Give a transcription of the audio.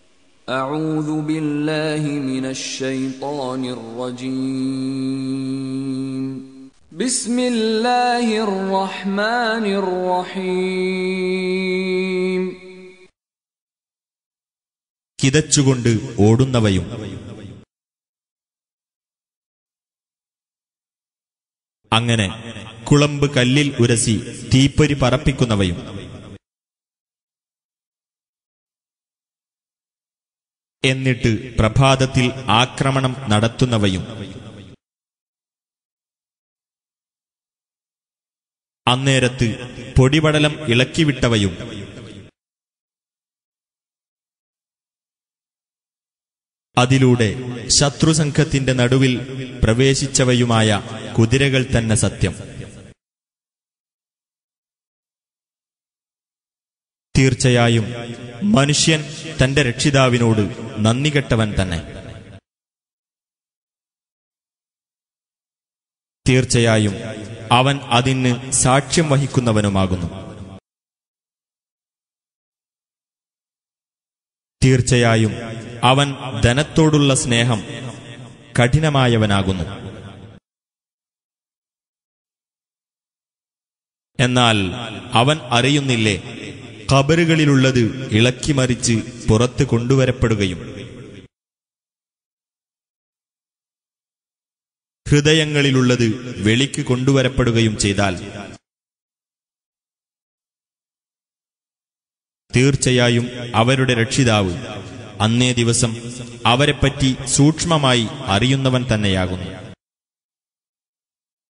أعوذ بالله من الشيطان الرجيم بسم الله الرحمن الرحيم കിതച്ചുകൊണ്ട് ഓടുന്നവയും അങ്ങനെ കുളമ്പ് കല്ലിൽ ഉരസി തീപ്പൊരി പറപ്പിക്കുന്നവയും എന്നിട്ട് പ്രഭാതത്തിൽ ആക്രമണം നടത്തുന്നവയും അന്നേരത്ത് പൊടിപടലം ഇളക്കിവിട്ടവയും അതിലൂടെ ശത്രുസംഘത്തിന്റെ നടുവിൽ പ്രവേശിച്ചവയുമായ കുതിരകൾ തന്നെ സത്യം തീർച്ചയായും മനുഷ്യൻ തന്റെ രക്ഷിതാവിനോട് നന്ദികെട്ടവൻ തന്നെ തീർച്ചയായും അവൻ അതിന് സാക്ഷ്യം വഹിക്കുന്നവനുമാകുന്നു തീർച്ചയായും അവൻ ധനത്തോടുള്ള സ്നേഹം കഠിനമായവനാകുന്നു എന്നാൽ അവൻ അറിയുന്നില്ലേ ഖബറുകളിലുള്ളത് ഇളക്കിമറിച്ച് പുറത്ത് കൊണ്ടുവരപ്പെടുകയും ഹൃദയങ്ങളിലുള്ളത് വെളിക്ക് കൊണ്ടുവരപ്പെടുകയും ചെയ്താൽ തീർച്ചയായും അവരുടെ രക്ഷിതാവ് അന്നേ ദിവസം അവരെപ്പറ്റി സൂക്ഷ്മമായി അറിയുന്നവൻ തന്നെയാകുന്നു